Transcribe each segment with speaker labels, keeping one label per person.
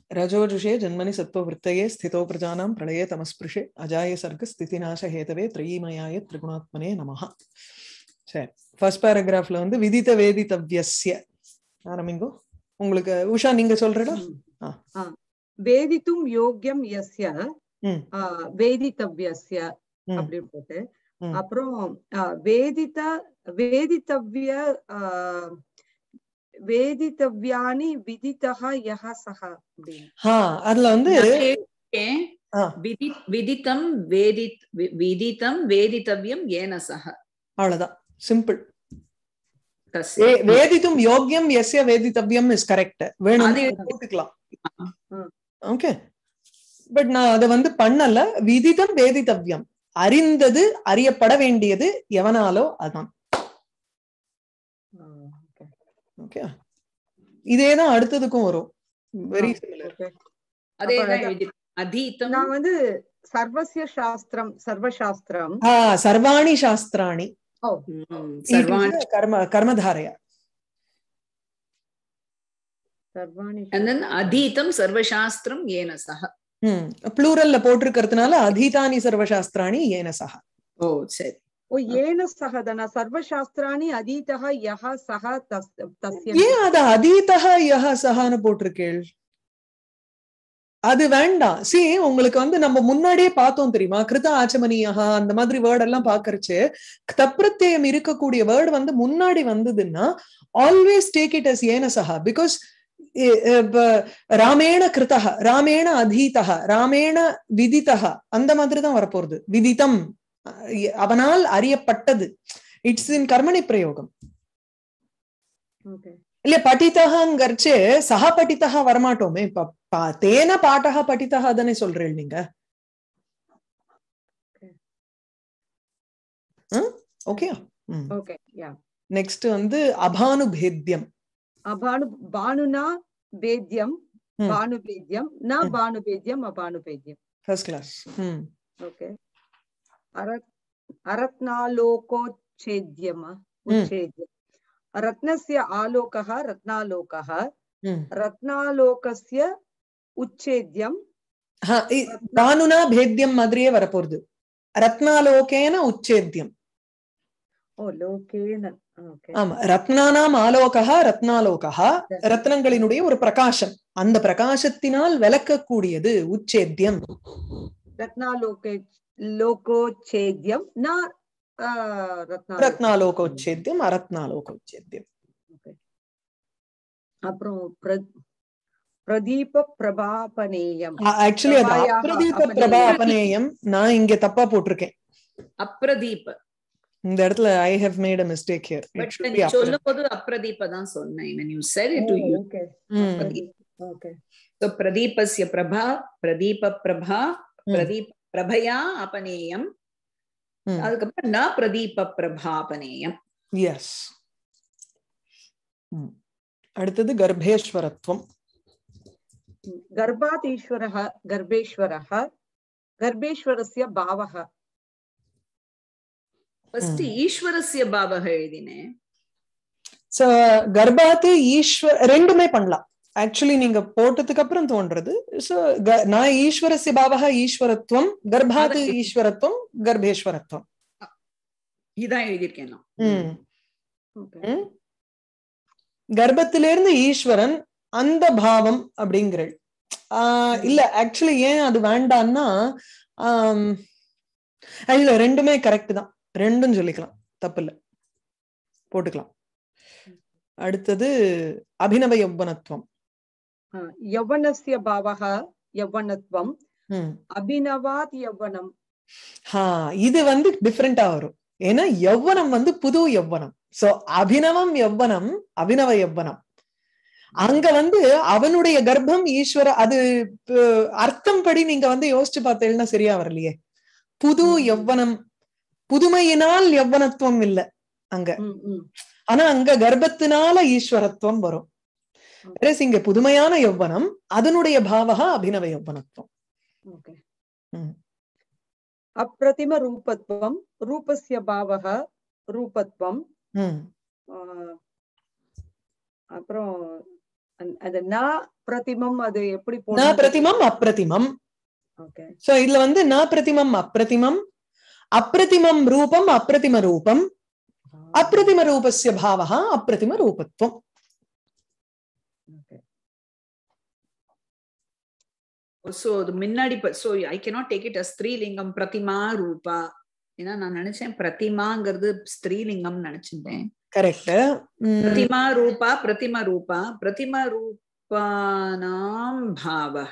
Speaker 1: रजोजुषे जन्मनि सत्त्ववृत्तये स्थितो प्रजानां प्रलये तमस्पृशे अजाय सर्गस्थितिनाशहेतवे त्रयीमयाय त्रिगुणात्मने நமஹ சரி ஃபர்ஸ்ட் பேராகிராஃப்ல வந்து விதித்த வேதித்தவ்யஸ்ய ஆரம்பிங்கோ உங்களுக்கு உஷா நீங்க சொல்றடா ஆ.
Speaker 2: ஆ. வேதித்தும் யோக்கியம் யஸ்ய
Speaker 1: ம்.
Speaker 2: ஆ, வேதித்தவ்யஸ்ய
Speaker 1: ம்.
Speaker 2: அப்படின்னு போட்டு
Speaker 1: ம்.
Speaker 2: அப்புறம் ஆ, வேதித வேதித்தவ்ய ஆ, வேதித்தவ்யானி விதித்தः யஹ சஹ அப்படின்னு
Speaker 1: ஆ அதுல வந்து
Speaker 3: ஏ,
Speaker 1: ஆ.
Speaker 3: விதி விதித்தம் வேதித் வி- விதித்தம் வேதித்தவ்யம் ஏன சக
Speaker 1: அவ்வளவுதான் சிம்பிள்
Speaker 3: தஸ்ய
Speaker 1: வேதித்தும் யோக்கியம் எஸ்ய வேதித்தவ்யம் இஸ் கரெக்ட் வேணும்
Speaker 3: அது-
Speaker 1: போட்டுக்கலாம்
Speaker 2: ம்.
Speaker 1: ஓகே பட் நான் அதை வந்து பண்ணல விதிதம் வேதித்தவ்யம் அறிந்தது அறியப்பட வேண்டியது எவனாலோ அதான்
Speaker 2: ஆ, okay,
Speaker 1: ஓகே இதேதான் அடுத்ததுக்கும் வரும் வெரி சிமிலர்
Speaker 2: okay.
Speaker 3: அதேதான்
Speaker 2: அப்ப
Speaker 3: எழுதி அதீத்தம்
Speaker 2: நான் வந்து சர்வசிய சாஸ்திரம் சர்வசாஸ்திரம்
Speaker 1: சர்வாணி சாஸ்திராணி
Speaker 2: ஓ
Speaker 3: ம்,
Speaker 1: It is
Speaker 3: சர்வாணி
Speaker 1: a கர்ம கர்மதாரயா
Speaker 2: சர்வாணி
Speaker 3: and then அதீதம் சர்வசாஸ்திரம் ஏன சக
Speaker 1: ம் ப்ளூரல்ல போட்டிருக்கிறதுனால அதீதானி சர்வசாஸ்திராணி ஏன சக
Speaker 3: ஓ சரி
Speaker 2: ஓ ஏன சகதன சர்வசாஸ்திராணி அதீதः யஹ சஹ தஸ் தஸ்ய
Speaker 1: ஏன் அத அதீதக யஹ சஹான்னு போட்டிருக்கேள் அது வேண்டாம் சி உங்களுக்கு வந்து நம்ம முன்னாடியே பார்த்தோம் தெரியுமா கிருத ஆச்சமனியஹா அந்த மாதிரி வேர்ட் எல்லாம் பாக்குறச்சு தப்பிரத்தியம் இருக்கக்கூடிய வேர்டு வந்து முன்னாடி வந்ததுன்னா ஆல்வேஸ் டேக் இட் அஸ் ஏன சஹா பிகாஸ் ராமேண கிருதக ராமேண அதீதக ராமேண விதிதக அந்த மாதிரி தான் வரப்போறது விதிதம் அஹ் அவனால் அறியப்பட்டது இட்ஸ் இன் கர்மணி பிரயோகம்
Speaker 2: ஓகே
Speaker 1: இல்ல படித்தகங்கிறச்சு சக படித்தக வரமாட்டோமே இப்ப ப- தேன பாட்டக படித்தக தானே சொல்றேன் நீங்க ஓகே
Speaker 2: ஓகே யா
Speaker 1: நெக்ஸ்ட் வந்து அபானுபேத்தியம்
Speaker 2: அபானு பானுனா பேத்யம்
Speaker 1: ம்.
Speaker 2: பானுபேத்யம் ந
Speaker 1: ம்.
Speaker 2: பானுபேத்யம் அபானுபேத்யம்
Speaker 1: ஃபர்ஸ்ட் கிளாஸ்
Speaker 2: ஓகே அரத் அரத்னாலோகோच्छेद्यम उच्छेद्यम् रत्नस्य आलोकः रत्नालोकः रत्नालोकस्य उच्छेद्यम्
Speaker 1: பானுனா பேத்தியம் மாதிரியே வரப்போறது ரத்னாலோகேன உச்சேத்தியம்
Speaker 2: ओ लोकेन ओके
Speaker 1: ஆமா ரத்னானாம் ஆலோகா ரத்னாலோகா ரத்னங்களினுடைய ஒரு பிரகாசம் அந்த பிரகாசத்தினால் விளக்கக்கூடியது உச்சேத்தியம்
Speaker 2: रत्नालोके लोकोच्छेद्यं न आ, रत्नालोक
Speaker 1: ரத்னாலோகோச்சேத்தியம் அரத்னாலோகோச்சேத்தியம்
Speaker 2: அப்புறம் பிர- பிரதீப பிரபாபனேயம்
Speaker 1: ஆக்சுவலி அது
Speaker 2: பிரபாயாக
Speaker 1: அப்பிரதீப
Speaker 2: அபநேயம்.
Speaker 1: பிரபா அபநேயம் நான் இங்க தப்பா போட்டிருக்கேன்
Speaker 3: அப்ரதீப
Speaker 1: இந்த இடத்துல I have made a mistake here
Speaker 3: but நீ சொல்லும் போது அப்ரதீப தான் சொன்னேன் when you said it to you
Speaker 2: okay okay
Speaker 3: so பிரதீபஸ்ய பிரபா பிரதீப பிரபா பிரதீப் பிரபயா அபநேயம் அதுக்கப்புறம் ந பிரதீப பிரபாபனேயம்
Speaker 1: எஸ் அடுத்தது கர்ப்பேஸ்வரத்துவம்
Speaker 2: गर्भात् ईश्वरः गर्भेश्वरः गर्भेश्वरस्य भावः
Speaker 3: ஃபர்ஸ்ட் ஈஸ்வரஸ்ய பாவக எழுதினேன்
Speaker 1: சோ கர்ப்பாத்து ஈஸ்வர ரெண்டுமே பண்ணலாம் ஆக்சுவலி நீங்க போட்டதுக்கு அப்புறம் தோன்றது சோ நான் ஈஸ்வரஸ்ய பாவக ஈஸ்வரத்துவம் கர்ப்பாத்து
Speaker 3: அதான்.
Speaker 1: ஈஸ்வரத்துவம் கர்ப்பேஸ்வரத்துவம்
Speaker 3: இதான் எழுதியிருக்கேன் நான்
Speaker 1: ம்
Speaker 2: ஓகே
Speaker 1: ம். கர்ப்பத்திலிருந்து ஈஸ்வரன் அந்த பாவம் அப்படிங்கிற ஆஹ் இல்ல ஆக்சுவலி ஏன் அது வேண்டான்னா ஆம், இல்ல ரெண்டுமே கரெக்ட் தான் ரெண்டும் சொல்லிக்கலாம் தப்பு இல்ல போட்டுக்கலாம் அடுத்தது அபிநவ யௌவனத்துவம்
Speaker 2: यौवनस्य भावः यौवनत्वम्
Speaker 1: ம்.
Speaker 2: अभिनवात् यौवनम्
Speaker 1: ஹா இது வந்து டிஃப்ரெண்டா வரும் ஏன்னா யௌவனம் வந்து புது யௌவனம் சோ அபினவம் யௌவனம் அபினவ யௌவனம் அங்க வந்து அவனுடைய கர்ப்பம் ஈஸ்வர அது அஹ், அர்த்தம் படி நீங்க வந்து யோசிச்சு பார்த்தீங்கன்னா சரியா வரலையே புது
Speaker 2: ம்.
Speaker 1: யௌவனம் புதுமையினால் யௌவனத்துவம் இல்ல அங்க
Speaker 2: ம், ம்.
Speaker 1: ஆனா அங்க கர்ப்பத்தினால ஈஸ்வரத்துவம் வரும் Whereas இங்க புதுமையான யௌவனம் அதனுடைய பாவகா அபினவ யௌவனத்துவம்
Speaker 2: ओके
Speaker 1: ம்.
Speaker 2: अप्रतिमरूपत्वं रूपस्य भावः रूपत्वम्
Speaker 1: ம்
Speaker 2: ஆ, அப்புறம் அந்த- அது ந பிரதிமம் அது எப்படி
Speaker 1: ந
Speaker 2: போடணும்
Speaker 1: பிரதிமம் அப்பிரதிமம்
Speaker 2: ஓகே
Speaker 1: சோ இதுல வந்து ந பிரதிமம் அப்பிரதிமம் அப்பிரதிமம் ரூபம் அப்பிரதிம ரூபம் அப்பிரதிம ரூபஸ்ய பாவः அப்பிரதிம ரூபத்துவம்
Speaker 2: ஓகே
Speaker 3: சோ அது முன்னாடி so I cannot take it as ஸ்திரீலிங்கம் பிரதிமா ரூபா ஏன்னா நான் நினைச்சேன் பிரதிமாங்கிறது ஸ்திரீலிங்கம் நினைச்சிட்டேன்
Speaker 1: கரெக்ட்
Speaker 3: பிரதிமா ரூபா பிரதிம ரூபா பிரதிம ரூபானாம் பாவக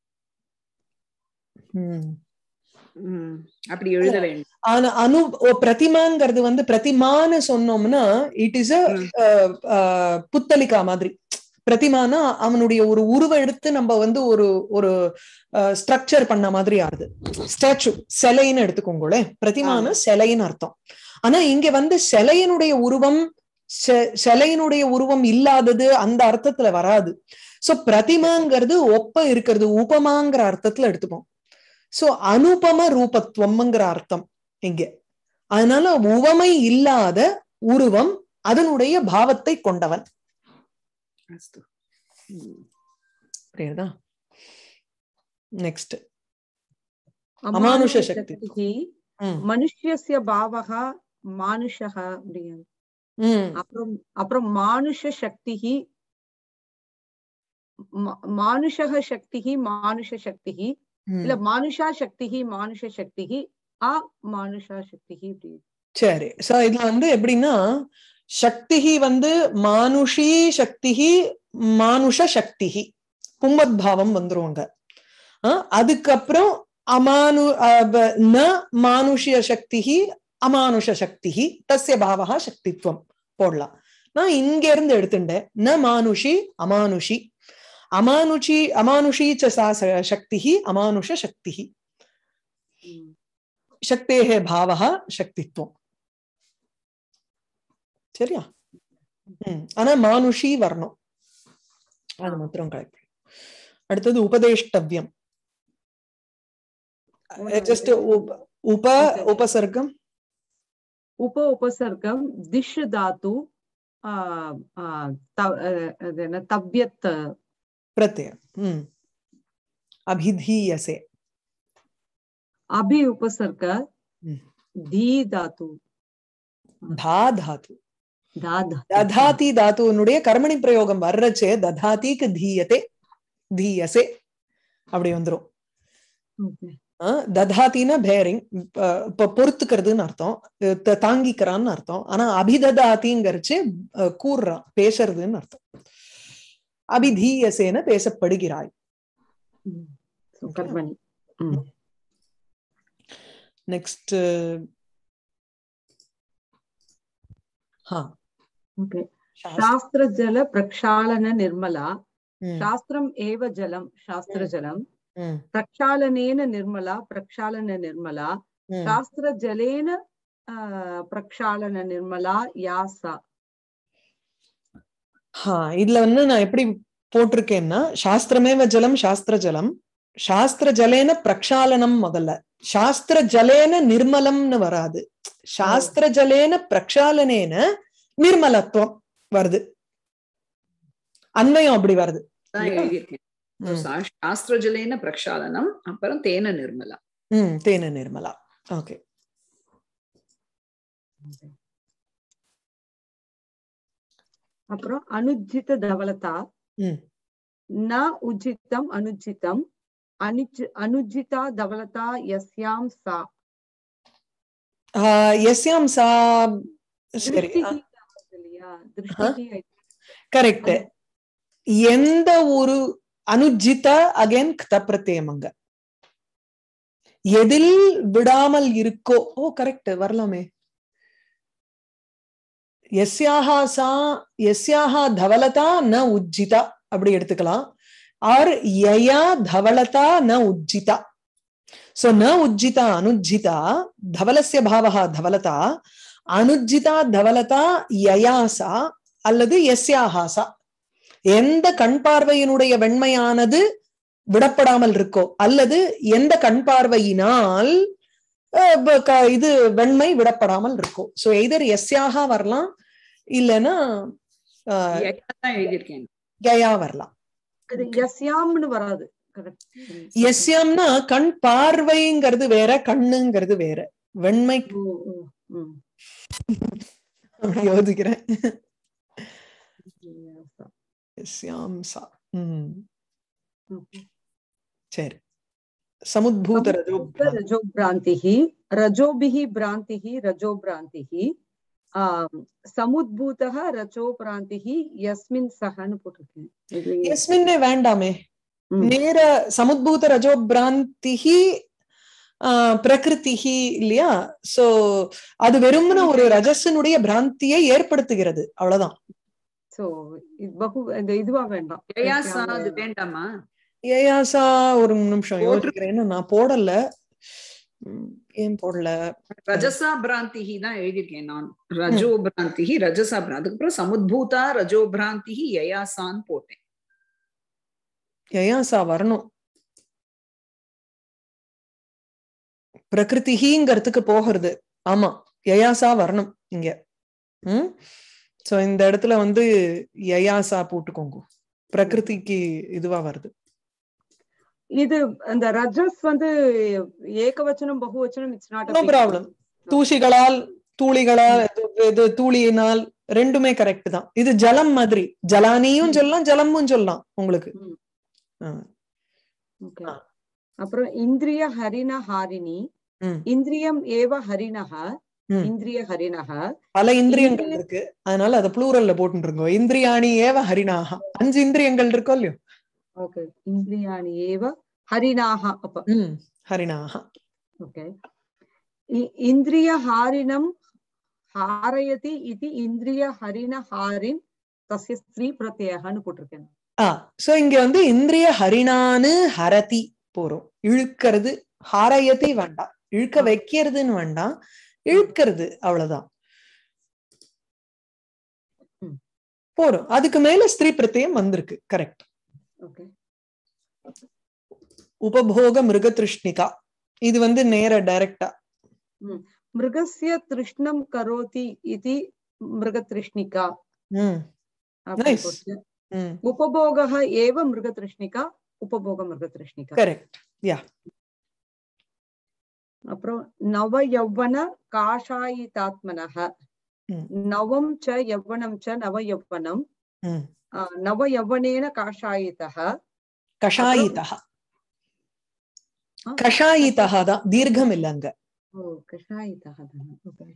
Speaker 3: ம், அப்படி எழுத வேண்டும்
Speaker 1: ஆனா அனு ஓ, பிரதிமாங்கிறது வந்து பிரதிமான்னு சொன்னோம்னா இட் இஸ் அ புத்தலிகா மாதிரி பிரதிமானா அவனுடைய ஒரு உருவ எடுத்து நம்ம வந்து ஒரு ஒரு ஸ்ட்ரக்சர் பண்ண மாதிரி ஆறுது ஸ்டாச்சு சிலைன்னு எடுத்துக்கோங்களேன் பிரதிமான சிலைன்னு அர்த்தம் ஆனா இங்க வந்து சிலையினுடைய உருவம் செ- சிலையினுடைய உருவம் இல்லாதது அந்த அர்த்தத்துல வராது சோ பிரதிமாங்கிறது ஒப்ப இருக்கிறது உபமாங்கிற அர்த்தத்துல எடுத்துப்போம் சோ அனுபம ரூபத்துவம்ங்கிற அர்த்தம் இங்க அதனால உவமை இல்லாத உருவம் அதனுடைய பாவத்தை கொண்டவன்
Speaker 3: அஸ்து. ம்.
Speaker 1: புரியுதா நெக்ஸ்ட்
Speaker 2: அமானுஷ
Speaker 1: அமானுஷ சக்தி.
Speaker 2: சக்திः மனுஷ்யஸ்ய பாவக மானுஷக அப்படிங்க அப்புறம் அப்புறம் மானுஷ சக்திஹி ம- மானுஷக சக்திஹி மானுஷ சக்திஹி இல்ல மானுஷா சக்திஹி மானுஷ சக்திஹி ஆ மானுஷா சக்திஹி அப்படி
Speaker 1: சரி சோ இதுல வந்து எப்படின்னா சக்திஹி வந்து மானுஷி சக்திஹி மானுஷ சக்திஹி பும்மத் பாவம் வந்துருவாங்க அஹ் அதுக்கப்புறம் அமானு அஹ் ப- ந மானுஷ்ய சக்திஹி அமானுஷ சக்திஹி தஸ்ய பாவகா சக்தித்வம் போடலாம் நான் இங்க இருந்து எடுத்துட்டேன் ந மானுஷி அமானுஷி அமானுஷி அமானுஷி ச சா ச- சக்திஹி அமானுஷ சக்திஹி
Speaker 2: ம்.
Speaker 1: சக்தேः பாவः சக்தித்வம் சரியா ம். ஆனா மானுஷி வரணும் அது மாத்திரம் கரெக்ட் அடுத்தது உபதேஷ்டவ்யம் ஜஸ்ட் உப உபசர்க்கம்
Speaker 2: உப உபசர்க்கம் திஷ் தாத்து ஆ, ஆ, த- அஹ், அது என்ன தவ்யத்
Speaker 1: பிரத்யம் ம் அபிதீயசே
Speaker 2: அபி உபசர்க
Speaker 1: ம்.
Speaker 2: தி தாத்து
Speaker 1: தா தாத்து
Speaker 2: தா தாத்து.
Speaker 1: ததாதி தாத்துவனுடைய கர்மணி பிரயோகம் வர்றச்சே ததாதிக்கு தீயதே தீயசே அப்படி வந்துரும்
Speaker 2: Okay.
Speaker 1: அஹ் ததாத்தினா பேரிங் இப்ப பொறுத்துக்கிறதுன்னு அர்த்தம் அஹ் த- தாங்கிக்கிறான்னு அர்த்தம் ஆனா அபிததாத்திங்கிறச்சு அஹ் கூறுறான் பேசுறதுன்னு அர்த்தம் அபிதீயசேன பேசப்படுகிறாய்
Speaker 2: ம். So, கர்மணி ம்.
Speaker 1: நெக்ஸ்ட் ஹா
Speaker 2: Okay.
Speaker 1: சாஸ்திரம்.
Speaker 2: शास्त्रजल प्रक्षालन निर्मला
Speaker 1: ம்,
Speaker 2: शास्त्रम् एव जलं शास्त्रजलं
Speaker 1: ம்,
Speaker 2: प्रक्षालनेन निर्मला प्रक्षालन निर्मला
Speaker 1: ம்.
Speaker 2: शास्त्रजलेन आ, प्रक्षालन निर्मला या सा
Speaker 1: ஹா இதுல வந்து நான் எப்படி போட்டிருக்கேன்னா சாஸ்திரமேவ ஜலம் சாஸ்திர ஜலம் சாஸ்திர ஜலேன பிரக்ஷாலனம் முதல்ல சாஸ்திர ஜலேன நிர்மலம்னு வராது சாஸ்திர ஜலேன பிரக்ஷாலனேன நிர்மலத்துவம் வருது அன்வயம் அப்படி வருது
Speaker 3: தான் எழுதியிருக்கேன் So,
Speaker 1: ம்.
Speaker 3: சா- சாஸ்திரஜலேன பிரக்ஷாலனம் அப்புறம் தேன நிர்மலா
Speaker 1: ம் தேன நிர்மலா ஓகே
Speaker 2: அப்புறம் அனுஜித தவலதா
Speaker 1: ம்
Speaker 2: ந உஜிதம் அனுஜிதம் அனுஜ் அனுஜிதா தவலதா யஸ்யாம் சா
Speaker 1: ஆஹ் எஸ்யாம் சா சரி
Speaker 2: திருஷ்டிகி வருது இல்லையா திருஷ்டிகி
Speaker 1: கரெக்ட் எந்த ஒரு அனுஜித அகைன் பிரத்யமங்க எதில் விடாமல் இருக்கோ ஓ கரெக்ட் வரலாமே எஸ்யாஹா சா எஸ்யாஹா தவலதா ந உஜ்ஜிதா அப்படி எடுத்துக்கலாம் ஆர் யயா தவலதா ந உஜ்ஜிதா சோ ந உஜ்ஜிதா அனுஜ்ஜிதா தவலஸ்ய பாவகா தவலதா அனுஜ்ஜிதா தவலதா யயாசா அல்லது எஸ்யாஹாசா எந்த கண் பார்வையினுடைய வெண்மையானது விடப்படாமல் இருக்கோ அல்லது எந்த கண் பார்வையினால் அஹ், ப- க- இது வெண்மை விடப்படாமல் இருக்கோ சோ எய்தர் எஸ்யாக வரலாம் இல்லைன்னா அஹ்,
Speaker 3: யயா தான் எழுதியிருக்கேன்
Speaker 1: யயா வரலாம்
Speaker 2: இது எஸ்யாம்னு வராது கரெக்ட்
Speaker 1: எஸ்யாம்னா கண் பார்வைங்கிறது வேற கண்ணுங்கிறது வேற வெண்மை அப்படி யோசிக்கிறேன் எஸ்யாம் சா ம் சரி சமுத்பூத ரஜோ
Speaker 2: रजो भ्रान्तिः रजोभिः भ्रान्तिः रजो भ्रान्तिः சமுத்பூதः ரஜோ பிராந்திஹி யஸ்மின் சஹன்னு போட்டிருக்கேன் இது
Speaker 1: எஸ்மின்னே வேண்டாமே
Speaker 2: ம்.
Speaker 1: நேர சமுத்பூத ரஜோ பிராந்திஹி பிரகிருதிஹி இல்லையா சோ அது வெறும்ன ஒரு ரஜஸனுடைய பிராந்தியை ஏற்படுத்துகிறது அவ்வளவுதான்
Speaker 2: சோ இது பகு இந்த இதுவா வேண்டாம்
Speaker 3: யயாசா அது வேண்டாமா
Speaker 1: ஏயாசா ஒரு நிமிஷம்
Speaker 3: போட்டு-
Speaker 1: யோசிக்கிறேன்னு நான் போடல ம், ஏன் போடல
Speaker 3: ரஜசா பிராந்திஹி தான் எழுதியிருக்கேன் நான் ரஜோ பிராந்திஹி ரஜசா பிராந்தி அதுக்கப்புறம் சமுத்பூதா ரஜோ பிராந்திஹி யயாசான்னு போட்டேன்
Speaker 1: யயாசா வரணும் பிரகிருதிங்கிறதுக்கு போகிறது ஆமா யயாசா வரணும் இங்க ம் சோ இந்த இடத்துல வந்து யயாசா போட்டுக்கோங்க பிரகிருதிக்கு இதுவா வருது
Speaker 2: இது அந்த ரஜஸ் வந்து ஏகவச்சனம் பகுவச்சனம் இட்ஸ் நாட்
Speaker 1: நோ ப்ராப்ளம் தூசிகளால் தூளிகளால் இது- இது தூளியினால் ரெண்டுமே கரெக்ட் தான் இது ஜலம் மாதிரி ஜலானியும் சொல்லலாம் ஜலமும் சொல்லலாம் உங்களுக்கு
Speaker 2: ம்.
Speaker 1: ஆ.
Speaker 2: ஓகே அப்புறம் இந்திரிய ஹரிண ஹாரிணி
Speaker 1: ம்.
Speaker 2: இந்திரியம் ஏவ ஹரிணஹ
Speaker 1: ம்.
Speaker 2: இந்திரிய ஹரிணஹ
Speaker 1: பல இந்திரியங்கள் இருக்கு அதனால அதை ப்ளூரல்ல போட்டு இருக்கோம் இந்திரியாணி ஏவ ஹரிணாக அஞ்சு இந்திரியங்கள் இருக்கோ இல்லையோ
Speaker 2: ஓகே இந்திரியாணி ஏவ ஹரிணாக அப்ப
Speaker 1: ம் ஹரிணாக
Speaker 2: ஓகே இந்திரிய ஹாரிணம் ஹாரயதி இது இந்திரிய ஹரிண ஹாரின் தஸ்ய ஸ்திரீ பிரத்யேகன்னு போட்டிருக்கேன்
Speaker 1: ஆ சோ இங்க வந்து இந்திரிய ஹரிணானு ஹரதி போறோம் இழுக்கிறது ஹாரயத்தி வேண்டாம் இழுக்க வைக்கிறதுன்னு வேண்டாம் இழுக்கிறது அவ்வளவுதான்
Speaker 2: ம்.
Speaker 1: போறோம் அதுக்கு மேல ஸ்திரீ பிரத்யம் வந்திருக்கு கரெக்ட்
Speaker 2: ஓகே
Speaker 1: உபபோக மிருகதிருஷ்ணிகா இது வந்து நேர டைரக்டா
Speaker 2: மிருகஸ்ய திருஷ்ணம் கரோதி இது மிருகதிருஷ்ணிகா
Speaker 1: ம்
Speaker 2: அப்படி
Speaker 1: Nice.
Speaker 2: போட்டு.
Speaker 1: ம்
Speaker 2: उपभोगः एव मृगतृष्णिका उपभोग मृगतृष्णिका
Speaker 1: கரெக்ட்
Speaker 2: அப்புறம் நவ யௌவன காஷாயிதாத்மனः
Speaker 1: ம்.
Speaker 2: நவம் ச யௌவனம் ச நவ யௌவனம்
Speaker 1: ம்
Speaker 2: ஆ, நவ யௌவனேன காஷாயிதः
Speaker 1: கஷாயிதா
Speaker 2: ஆ,
Speaker 1: கஷாயிதா தான் தீர்க்கம் இல்ல அங்க
Speaker 2: ஓ கஷாயிதः தானே ஓகே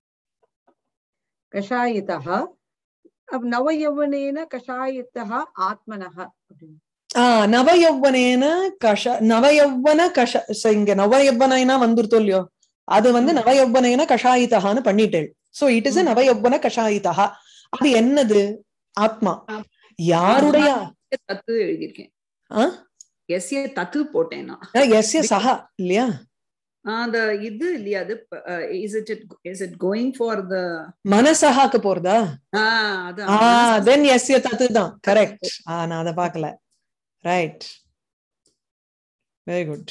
Speaker 2: கஷாயிதः அப்ப நவ யௌவனேன கஷாயித்தः ஆத்மனः அப்படின்னு
Speaker 1: ஆஹ் நவயௌவனேன கஷ நவயௌவன கஷ so இங்க நவயௌவனா வந்துருத்தோ இல்லையோ அது வந்து
Speaker 2: ம்.
Speaker 1: நவயௌவனேன கஷாயிதகான்னு பண்ணிட்டேள் சோ இட் இஸ்
Speaker 2: ம்.
Speaker 1: நவயௌவன கஷாயிதா அது என்னது ஆத்மா யாருடைய
Speaker 3: தத்து எழுதியிருக்கேன்
Speaker 1: ஆ?
Speaker 3: எஸ்ஏ தத்து போட்டேன் நான்
Speaker 1: எஸ் எஸ் சஹா இல்லையா
Speaker 3: அந்த இது இல்லையா அது is it is it going for the
Speaker 1: மனசஹாக்கு போறதா
Speaker 3: அது
Speaker 1: ஆஹ் தென் எஸ் எ தத்து தான் கரெக்ட் ஆஹ் நான் அதை பார்க்கல ரைட் வெரி குட்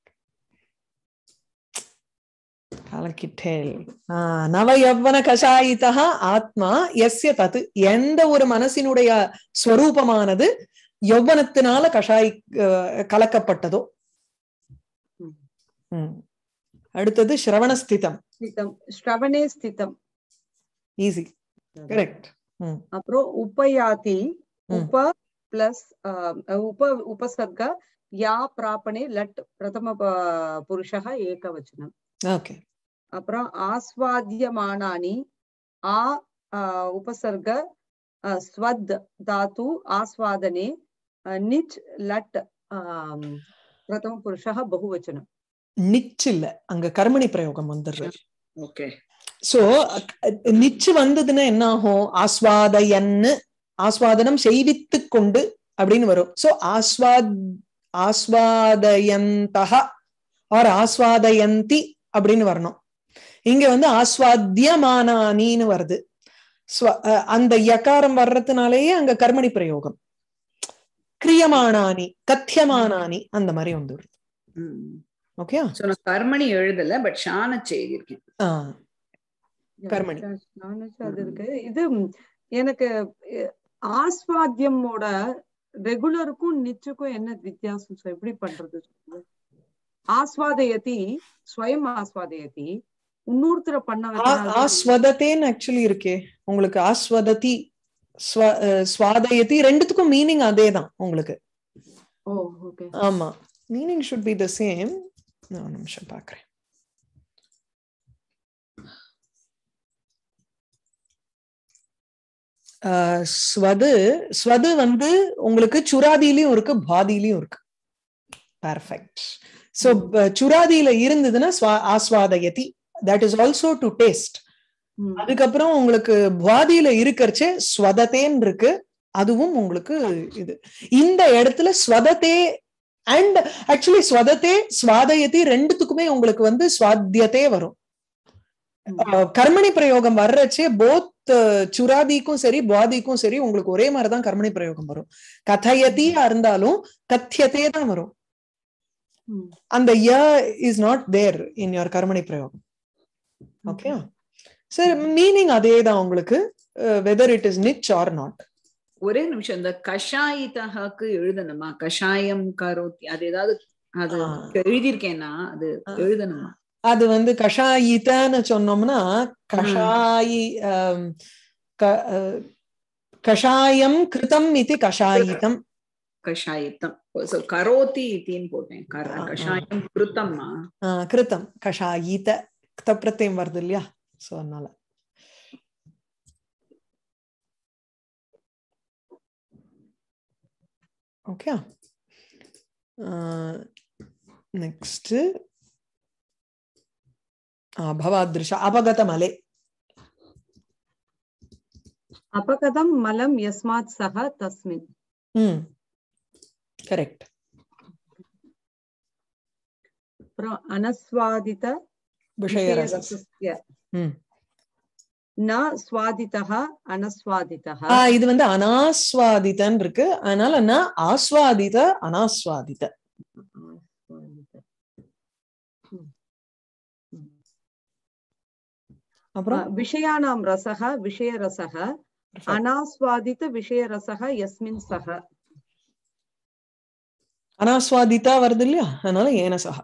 Speaker 1: கலக்கிட்டேல் ஆஹ் நவயவ்வன கஷாயிதா ஆத்மா எஸ்ய தத்து எந்த ஒரு மனசினுடைய ஸ்வரூபமானது யௌவனத்தினால கஷாய் அஹ், கலக்கப்பட்டதோ
Speaker 2: ம்.
Speaker 1: ம். அடுத்தது ஸ்ரவணஸ்திதம்
Speaker 2: ஸ்திதம் ஸ்ரவணே ஸ்திதம்
Speaker 1: ஈஸி கரெக்ட்
Speaker 2: அப்புறம் உபயாதி
Speaker 1: ம்.
Speaker 2: உப பிளஸ் உப உபசர்க யா பிராபணே லட் பிரதம ப- புருஷः ஏகவச்சனம்
Speaker 1: ஓகே
Speaker 2: அப்புறம் ஆஸ்வாத்தியமானானி ஆ ஆஹ், உபசர்க ஆஹ், ஸ்வத் தாத்து ஆஸ்வாதனே ஆஹ், நிச் லட் ஆம், பிரதம புருஷः பகுவச்சனம்
Speaker 1: நிச்சு இல்ல அங்க கர்மணி பிரயோகம் வந்துடுறது
Speaker 3: ஓகே
Speaker 1: சோ நிச்சு வந்ததுன்னா என்ன ஆகும் ஆஸ்வாதயன்னு ஆஸ்வாதனம் செய்வித்து கொண்டு அப்படின்னு வரும் சோ ஆஸ்வாத் ஆஸ்வாதயந்தக ஆர் ஆஸ்வாதயந்தி அப்படின்னு வரணும் இங்க வந்து ஆஸ்வாத்தியமானானின்னு வருது ஸ்வ- அஹ் அந்த யகாரம் வர்றதுனாலேயே அங்க கர்மணி பிரயோகம் கிரியமானானி கத்தியமானானி அந்த மாதிரி வந்துடுது ஓகே
Speaker 3: சோ நான் கர்மணி எழுதல பட் ஷானச் எழுதியிருக்கேன்
Speaker 1: ஆஹ் கர்மணி.
Speaker 2: நானும் அது இருக்கு இது ம், எனக்கு அஹ், ஆஸ்வாத்தியமோட ரெகுலருக்கும் நிச்சுக்கும் என்ன வித்தியாசம் sir? எப்படி பண்றது சொல்லுங்க. ஆஸ்வாதயதி ஸ்வயம் ஆஸ்வாதயதி இன்னொருத்தர பண்ண
Speaker 1: ஆ-
Speaker 2: வைக்கிறாங்க.
Speaker 1: ஆஸ்வதத்தேன்னு ஆக்சுவலி இருக்கே உங்களுக்கு ஆஸ்வததி ஸ்வ- அஹ், ஸ்வாதயதி ரெண்டுத்துக்கும் மீனிங் அதே தான் உங்களுக்கு
Speaker 2: ஓ ஓகே
Speaker 1: ஆமா meaning should be the same ஒரு நிமிஷம் பாக்குறேன் ஆஹ் ஸ்வது ஸ்வது வந்து உங்களுக்கு சுராதியிலயும் இருக்கு பாதியிலயும் இருக்கு பர்ஃபெக்ட் சோ சுராதியில இருந்ததுன்னா ஸ்வா- ஆஸ்வாதயதி that is also to taste
Speaker 2: ம்.
Speaker 1: அதுக்கப்புறம் உங்களுக்கு பாதியில இருக்கறச்சே ஸ்வதத்தேன்னு இருக்கு அதுவும் உங்களுக்கு இது இந்த இடத்துல ஸ்வதத்தே அண்ட் ஆக்சுவலி ஸ்வதத்தே ஸ்வாதயதி ரெண்டுத்துக்குமே உங்களுக்கு வந்து ஸ்வாத்தியத்தே வரும்
Speaker 2: ம்.
Speaker 1: அஹ் கர்மணி பிரயோகம் வர்றச்சே போத் சுராதிக்கும் சரி பாதிக்கும் சரி உங்களுக்கு ஒரே மாதிரிதான் கர்மணி பிரயோகம் வரும் கதயதியா இருந்தாலும் கத்தியத்தே தான் வரும்
Speaker 2: ம்.
Speaker 1: அந்த ய is not there in your கர்மணி பிரயோகம் ஓகே சரி மீனிங் அதே தான் உங்களுக்கு வெதர் இட் இஸ் நிச் ஆர் நாட்
Speaker 3: ஒரே நிமிஷம் இந்த கஷாயிதஹாக்கு எழுதணுமா கஷாயம் கரோத்தி அது ஏதாவது அது
Speaker 1: ஆ.
Speaker 3: எழுதியிருக்கேன்னா அது
Speaker 1: ஆ.
Speaker 3: எழுதணுமா
Speaker 1: அது வந்து கஷாயித்தன்னு சொன்னோம்னா கஷாயி ஆம், க- அஹ், கஷாயம் கிருதம் இது கஷாயிதம்
Speaker 3: கஷாயித்தம் So, கரோத்தி இத்தின்னு போட்டேன் கர
Speaker 1: ஆ, ஆ.
Speaker 3: கஷாயம் கிருத்தம்மா
Speaker 1: ஆஹ், கிருதம் கஷாயித தப்பிரத்தையும் வருது இல்லையா சோ அதனால ஓகே நெக்ஸ்ட் பவாத்ருஷ அபகதமலே
Speaker 2: அபகதம் மலம் யஸ்மாத் சக தஸ்மின்
Speaker 1: ம் கரெக்ட்
Speaker 2: அப்புறம் அனஸ்வாதித
Speaker 1: விஷயரச
Speaker 2: விஷயரசஸ்ய
Speaker 1: ம்
Speaker 2: ந ஸ்வாதிதः அனஸ்வாதிதः
Speaker 1: ஆ, இது வந்து அனாஸ்வாதிதன் இருக்கு அதனால நான் ஆஸ்வாதித அனாஸ்வாதித
Speaker 2: ஆஸ்வாதித. ம். ம்.
Speaker 1: அப்புறம்
Speaker 2: விஷயானாம் ரசः விஷயரசः அனாஸ்வாதித விஷயரசः யஸ்மின் சக
Speaker 1: அனாஸ்வாதிதா வருது இல்லையா அதனால ஏனசா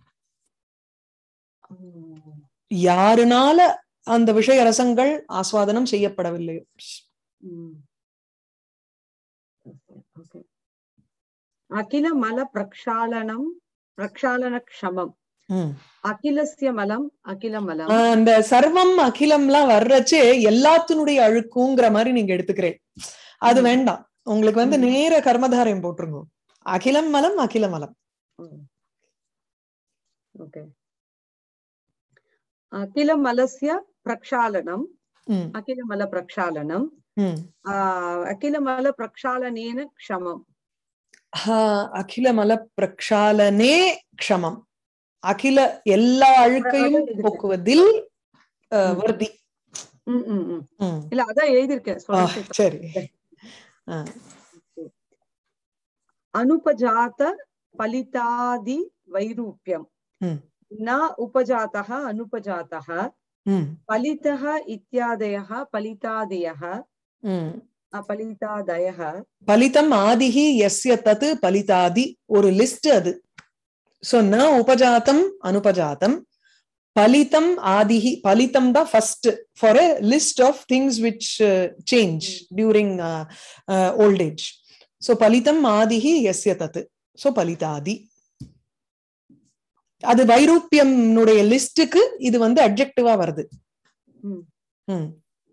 Speaker 2: ம்.
Speaker 1: யாருனால அந்த விஷய ரசங்கள் ஆஸ்வாதனம் செய்யப்படவில்லை
Speaker 2: ம். Okay. அகில மல பிரக்ஷாலனம் பிரக்ஷாலன க்ஷமம்
Speaker 1: ம்.
Speaker 2: அகிலஸ்ய மலம் அகில மலம்
Speaker 1: ஆஹ் அந்த சர்வம் அகிலம்லாம் வர்றச்சே எல்லாத்தினுடைய அழுக்குங்கிற மாதிரி நீங்க எடுத்துக்கிறேன் அது
Speaker 2: ம்.
Speaker 1: வேண்டாம் உங்களுக்கு வந்து
Speaker 2: ம்.
Speaker 1: நேர கர்மதாரம் போட்டுருங்க அகிலம் மலம் அகில மலம்
Speaker 2: ஓகே அகில மலஸ்ய பிரக்ஷாலனம்
Speaker 1: ம்,
Speaker 2: அகில மல பிரக்ஷாலனம்
Speaker 1: ம்.
Speaker 2: ஆஹ் அகில மல பிரக்ஷாலனேன க்ஷமம்
Speaker 1: ஆ, அகில மல பிரக்ஷாலனே க்ஷமம் அகில எல்லா அழுக்கையும்
Speaker 2: அதான் இருக்கு.
Speaker 1: போக்குவதில் அஹ்,
Speaker 2: ம்.
Speaker 1: வர்தி
Speaker 2: ம், ம், ம்.
Speaker 1: ம்.
Speaker 2: இல்ல அதான் எழுதியிருக்கேன்
Speaker 1: ஆ,
Speaker 2: சொல்றேன்
Speaker 1: சரி ஆ,
Speaker 2: அனுபஜாத பலிதாதி வைரூப்யம்
Speaker 1: ம்.
Speaker 2: ந உபஜாத்தः அனுபஜாத்தः
Speaker 1: ம்,
Speaker 2: பலிதः இத்தியாதயः பலிதாதயः
Speaker 1: ம்.
Speaker 2: அ, பலிதாதயः
Speaker 1: பலிதம் ஆதிஹி எஸ்ய தத் பலிதாதி ஒரு லிஸ்ட் அது சோ ந உபஜாத்தம் அனுபஜாத்தம் பலிதம் ஆதிஹி பலிதம் தான் first for a list of things which change during old age so பலிதம் ஆதிஹி எஸ்ய தத் சோ பலிதாதி அது வைரூப்பியம்னுடைய லிஸ்டுக்கு இது வந்து அப்ஜெக்டிவா வருது
Speaker 2: ம்.
Speaker 1: ம்.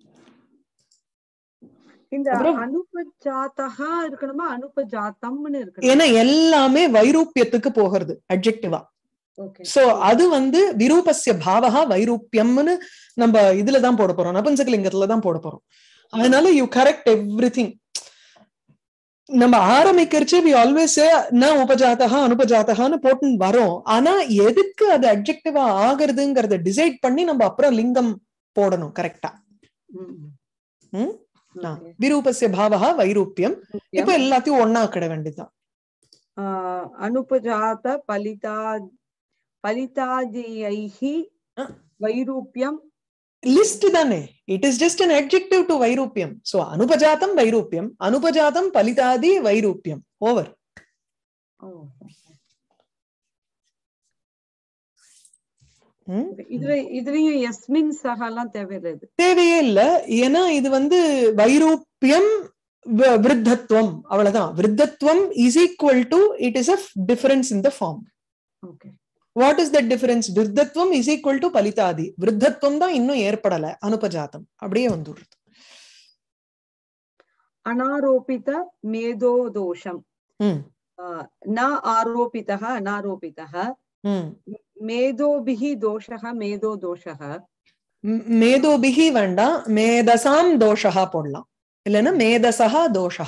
Speaker 2: இந்த
Speaker 1: அப்புறம்?
Speaker 2: அனுபஜாத்தः இருக்கணுமா அனுபஜாத்தம்னு இருக்கணும்
Speaker 1: ஏன்னா எல்லாமே வைரூப்பியத்துக்கு போகிறது அப்ஜெக்டிவா
Speaker 2: ஓகே
Speaker 1: சோ அது வந்து விரூபஸ்ய பாவகா வைரூப்பியம்னு நம்ம இதுலதான் போட போறோம் நபுன்சகலிங்கத்துல தான் போட போறோம் அதனால யூ கரெக்ட் எவ்ரி நம்ம ஆரம்பிக்கிறச்சு வி ஆல்வேஸ் ந உபஜாத்தகா அனுபஜாத்தகான்னு போட்டு வரோம் ஆனா எதுக்கு அது அப்ஜெக்டிவா ஆகுறதுங்கிறத டிசைட் பண்ணி நம்ம அப்புறம் லிங்கம் போடணும் கரெக்டா ம்? விரூபஸ்ய பாவகா வைரூப்பியம் இப்ப எல்லாத்தையும் ஒன்னாக்கிட வேண்டியதுதான்
Speaker 2: அனுபஜாத பலிதா பலிதாதியைः
Speaker 1: ஆ.
Speaker 2: வைரூப்யம்
Speaker 1: லிஸ்ட் தானே it is just an adjective to வைரூப்பியம் சோ அனுபஜாத்தம் வைரூப்பியம் அனுபஜாத்தம் பலிதாதி வைரூப்பியம் ஓவர்
Speaker 2: ஓ இதுல இதுலயும் எஸ்மின் சகாலாம் தேவையில்லை இது
Speaker 1: தேவையே இல்ல ஏன்னா இது வந்து வைரூப்பியம் வி- விருத்தத்துவம் அவ்வளவுதான் விருத்தத்துவம் is equal to it is a difference in the form
Speaker 2: okay
Speaker 1: what is that difference விருத்தத்துவம் இஸ் ஈக்குவல் டு பலிதாதி விருத்தத்துவம் தான் இன்னும் ஏற்படல அனுபஜாத்தம் அப்படியே வந்துடுது
Speaker 2: அனாரோபித மேதோ தோஷம்
Speaker 1: ம்
Speaker 2: ஆஹ் ந ஆரோபிதः அனாரோபிதः
Speaker 1: ம்
Speaker 2: மேதோபிः தோஷः மேதோ தோஷः
Speaker 1: ம், மேதோபிகி வேண்டாம் மேதசாம் தோஷா போடலாம் இல்லைன்னா மேதசா தோஷா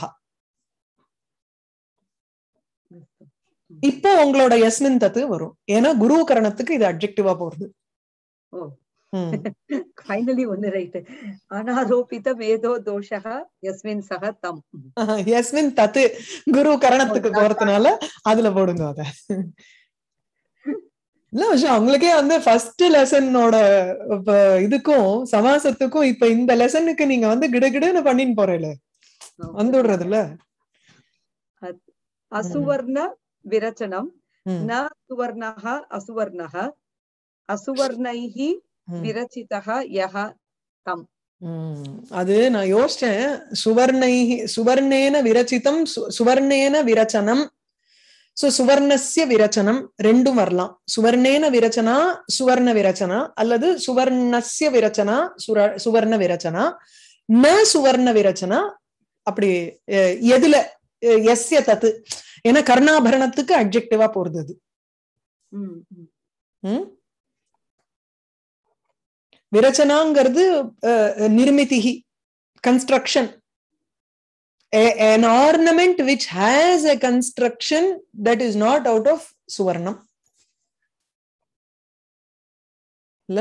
Speaker 1: இப்போ உங்களோட யஸ்மின் தத்து வரும் ஏன்னா குரு கரணத்துக்கு இது அப்ஜெக்டிவா போறது
Speaker 2: ஓ.
Speaker 1: ம்.
Speaker 2: ஃபைனலி ஒன்னு ரைட் அனாரோபித மேதோ தோஷः யஸ்மின் சக தம்
Speaker 1: யஸ்மின் தத்து குரு கரணத்துக்கு போறதுனால அதுல போடுங்க அத இல்ல விஷயம் அவங்களுக்கே வந்து ஃபர்ஸ்ட் லெசனோட இதுக்கும் சமாசத்துக்கும் இப்ப இந்த லெசனுக்கு நீங்க வந்து கிடுகிடுன்னு பண்ணின்னு போறேல வந்துடுறதுல
Speaker 2: அசுவர்ண விரச்சனம்
Speaker 1: ம்,
Speaker 2: ந சுவர்ணः அசுவர்ணः அசுவர்ணைः
Speaker 1: ம்.
Speaker 2: விரச்சிதः யः
Speaker 1: ம். அது நான் யோசிச்சேன் சுவர்ணை சுவர்ணேன விரச்சிதம் சு- சுவர்ணேன விரச்சனம் சோ சுவர்ணஸ்ய விரச்சனம் ரெண்டும் வரலாம் சுவர்ணேன விரச்சனா சுவர்ண விரச்சனா அல்லது சுவர்ணஸ்ய விரச்சனா சுர சுவர்ண விரச்சனா ந சுவர்ண விரச்சனா அப்படி அஹ், எதுல அஹ், எஸ்ய தத்து ஏன்னா கர்ணாபரணத்துக்கு அப்ஜெக்டிவா போறது அது
Speaker 2: ம், ம்.
Speaker 1: ம்? விரச்சனாங்கிறது நிர்மிதிகி construction an ornament which has a construction that is not out of சுவர்ணம் இல்ல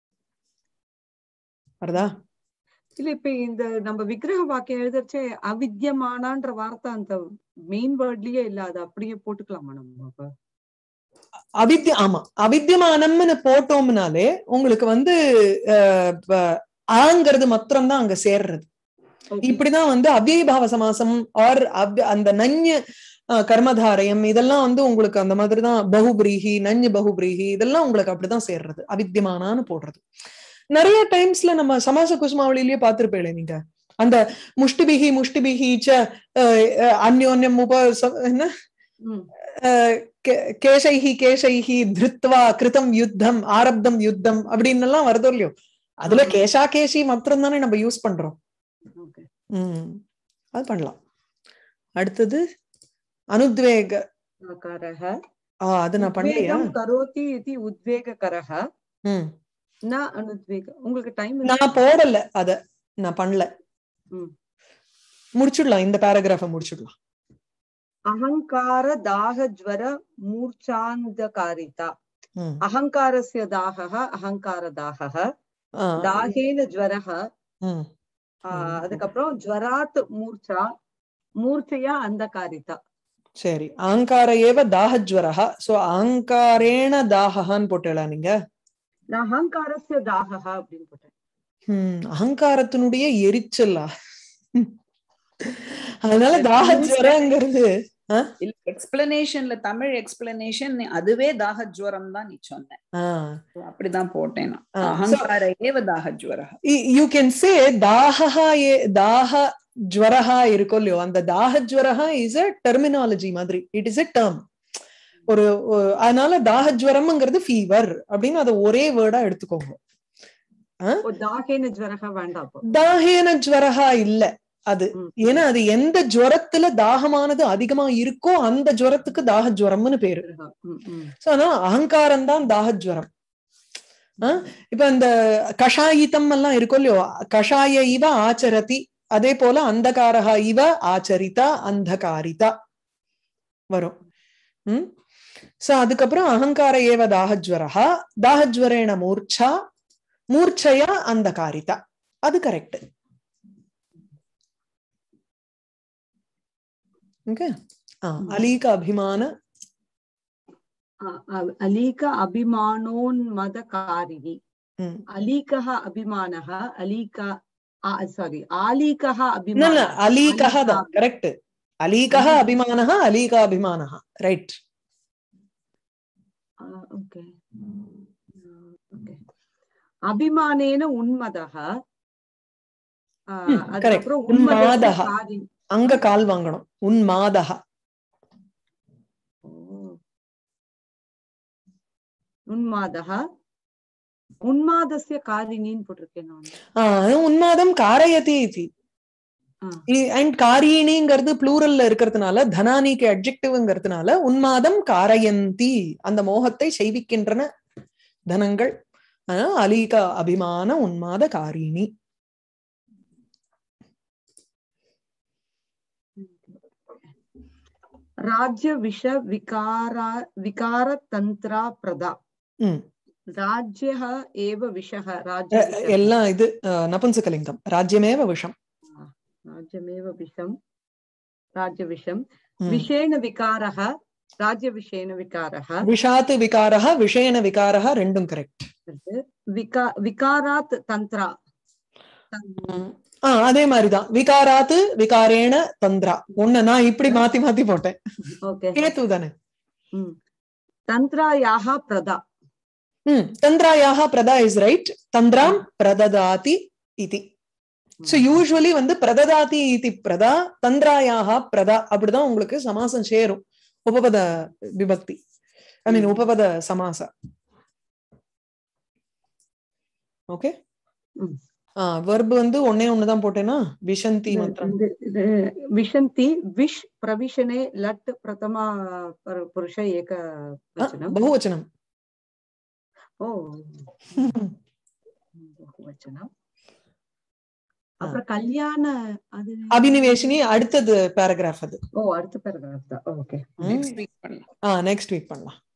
Speaker 1: வருதா
Speaker 2: இல்ல இப்ப இந்த நம்ம விக்கிரக வாக்கியம் எழுதச்சே அவித்யமானான்ற வார்த்தை அந்த மெயின் வேர்ட்லயே இல்ல அது அப்படியே போட்டுக்கலாமா நம்ம அப்ப
Speaker 1: அவித்ய ஆமா அவித்யமானம்னு போட்டோம்னாலே உங்களுக்கு வந்து அஹ், ப- ஆங்கிறது மாத்திரம்தான் அங்க சேர்றது
Speaker 2: Okay.
Speaker 1: இப்படிதான் வந்து அவ்யயபாவ சமாசம் ஆர் அந்த நஞ்சு அஹ், கர்மதாரயம் இதெல்லாம் வந்து உங்களுக்கு அந்த மாதிரிதான் பகுபிரீஹி நஞ்சு பகுபிரீஹி இதெல்லாம் உங்களுக்கு அப்படிதான் சேர்றது அவித்யமானான்னு போடுறது நிறைய டைம்ஸ்ல நம்ம சமாச குசுமாவளிலேயே பார்த்திருப்பேளே நீங்க அந்த முஷ்டிபிகி முஷ்டிபிகி ச அஹ், அஹ், அந்யோன்யம் உப ச- என்ன
Speaker 2: ம்,
Speaker 1: அஹ், கே- கேசைஹி கேசைஹி திருத்வா கிருதம் யுத்தம் ஆரப்தம் யுத்தம் அப்படின்னு எல்லாம் வருதோ இல்லையோ அதுல
Speaker 2: ஆமா.
Speaker 1: கேஷா கேசி மாத்திரம் தானே நம்ம யூஸ் பண்றோம்
Speaker 2: okay.
Speaker 1: உம் அது பண்ணலாம் அடுத்தது அனுத்வேக
Speaker 2: आकारः
Speaker 1: ஆ அது நான் பண்ணலையா
Speaker 2: உத்வேகம் கரோதி இது உத்வேககரः
Speaker 1: ம்
Speaker 2: ந அனுத்வேக உங்களுக்கு டைம்
Speaker 1: நான் போடல அத நான் பண்ணல
Speaker 2: ம்.
Speaker 1: முடிச்சுடலாம் இந்த பேராகிராஃப முடிச்சுடலாம்
Speaker 2: அகங்கார தாக ஜ்வர மூர்ச்சாந்தகாரிதா
Speaker 1: ம்.
Speaker 2: அகங்காரஸ்ய தாகः அகங்கார தாகः
Speaker 1: ஆ,
Speaker 2: தாகேன ஜ்வரः
Speaker 1: ம்.
Speaker 2: ஆஹ் அதுக்கப்புறம் ஜ்வராத் மூர்ச்சா மூர்ச்சையா அந்தகாரிதா
Speaker 1: சரி அகங்கார ஏவ தாகஜ்வரஹ சோ அகங்காரேண தாகஹான்னு போட்டேளா நீங்க
Speaker 2: நான் அகங்காரஸ்ய தாகः அப்படின்னு போட்டேன்
Speaker 1: ஹம் அகங்காரத்தினுடைய எரிச்சலா அதனால தாகஜ்வரங்கிறது
Speaker 3: இல்ல எக்ஸ்பிளனேஷன்ல தமிழ் எக்ஸ்பிளனேஷன் அதுவே தாக ஜுவரம் தான் நீ சொன்ன
Speaker 1: ஆ
Speaker 3: அப்படிதான் போட்டேன் நான்.
Speaker 1: ஆ, so-
Speaker 3: அகங்கார ஏவ தாக ஜுவர
Speaker 1: யூ கேன் சே தாகஹா ஏ தாக ஜுவரஹா இருக்கும் இல்லையோ அந்த தாக ஜுவரஹா இஸ் அ டெர்மினாலஜி மாதிரி இட் இஸ் எ டேர்ம் ஒரு ஒரு- அதனால தாக ஜுவரம்ங்கிறது ஃபீவர் அப்படின்னு அதை ஒரே வேர்டா எடுத்துக்கோங்க
Speaker 2: ஓ தாகேன ஜ்வரக வேண்டாம் அப்போ
Speaker 1: தாகேன ஜுவரஹா இல்ல அது
Speaker 2: ம்.
Speaker 1: ஏன்னா அது எந்த ஜுவரத்துல தாகமானது அதிகமா இருக்கோ அந்த ஜுவரத்துக்கு தாக ஜுவரம்னு பேரு
Speaker 2: ம், ம்.
Speaker 1: சோ அதனால அகங்காரம் தான் தாகஜ்வரம் ஆ? இப்ப இந்த கஷாயித்தம் எல்லாம் இருக்கும் இல்லையோ கஷாய இவ ஆச்சரதி அதே போல அந்தகாரஹா இவ ஆச்சரிதா அந்தகாரிதா வரும் ம் சோ அதுக்கப்புறம் அகங்கார ஏவ தாகஜ்வரஹா தாகஜ்வரேண மூர்ச்சா மூர்ச்சையா அந்தகாரிதா அது கரெக்ட் ஓகே அலீக அபிமான
Speaker 2: அ- அ- அலீக அபிமானோன்மதகாரிணி
Speaker 1: ம்.
Speaker 2: अलीकः अभिमानः अलीका सारी आलीकः
Speaker 1: न न
Speaker 2: अभिमानः
Speaker 1: अलीकः
Speaker 2: अलीका-
Speaker 1: करेक्ट अलीकः
Speaker 2: अलीका-
Speaker 1: अभिमानः अलीकाभिमानः रैट्
Speaker 2: ओके ओके अभिमानेन उन्मदः आ,
Speaker 1: ம், correct.
Speaker 2: அதுக்கப்புறம்
Speaker 1: உன்மாதः.
Speaker 2: உன்மதस्य காரி-
Speaker 1: அங்க கால் வாங்கணும் உன்மாதः
Speaker 2: ஓ. உன்மாதः உன்மாதस्य காரிணின்னு போட்டிருக்கேன் நான்
Speaker 1: ஆ, உன்மாதம் காரயதி இதி
Speaker 2: ஆ.
Speaker 1: அண்ட் காரியணிங்கிறது ப்ளூரல்ல இருக்கிறதுனால தனானிக்கு அட்ஜெக்டிவ்ங்கிறதுனால உன்மாதம் காரயந்தி அந்த மோகத்தை செய்விக்கின்றன தனங்கள் ஆனா, அலீகா அபிமான உன்மாத காரிணி
Speaker 2: राज्य विष विकारा विकारतन्त्रा प्रदा
Speaker 1: ம்
Speaker 2: राज्यः एव विषः राज्य
Speaker 1: அஹ், எல்லாம் இது அஹ், நபும்சகலிங்கம் ராஜ்யமேவ விஷம்
Speaker 2: राज्यमेव विषम् राज्यविषम्
Speaker 1: ம்.
Speaker 2: विषेण विकारः राज्यविषेण विकारः
Speaker 1: விஷாத்து விகாரः விஷேன விகாரः ரெண்டும் கரெக்ட்
Speaker 2: विका विकारात् तन्त्रा तन्-
Speaker 1: ஆ அதே மாதிரிதான் விகாராத்து விகாரேன தந்திரா ஒண்ணு நான் இப்படி மாத்தி மாத்தி போட்டேன்
Speaker 2: ओके
Speaker 1: கேத்து தானே
Speaker 2: हम्म। तन्त्रायाः प्रदा
Speaker 1: ம் தந்திராயாக பிரதா இஸ் ரைட் தந்திராம் பிரததாதி இதி சோ யூஸ்வலி வந்து பிரததாதி இதி பிரதா தந்திராயாக பிரதா அப்படிதான் உங்களுக்கு சமாசம் சேரும் உபபத விபக்தி ஐ மீன்
Speaker 2: ம்.
Speaker 1: உபபத சமாச ஓகே
Speaker 2: ம்.
Speaker 1: ஆ வெர்பு வந்து ஒன்னே ஒண்ணுதான் போட்டேனா விஷந்தி மாத்திரம்
Speaker 2: இது- இது विशन्ति विश् प्रविशने लट् प्रथमा पर- पुरुष एक
Speaker 1: ஆ,
Speaker 2: वचनम्
Speaker 1: பகுவச்சனம்
Speaker 2: ओ बहुवचनम् அப்புறம் கல்யாண அது
Speaker 1: அபினிவேஷினி அடுத்தது பேராகிராஃப் அது
Speaker 2: ஓ அடுத்த பேராகிராஃப் தான் ஓகே
Speaker 1: ம்.
Speaker 3: நெக்ஸ்ட் வீக் பண்ணலாம்
Speaker 1: ஆ நெக்ஸ்ட் வீக் பண்ணலாம்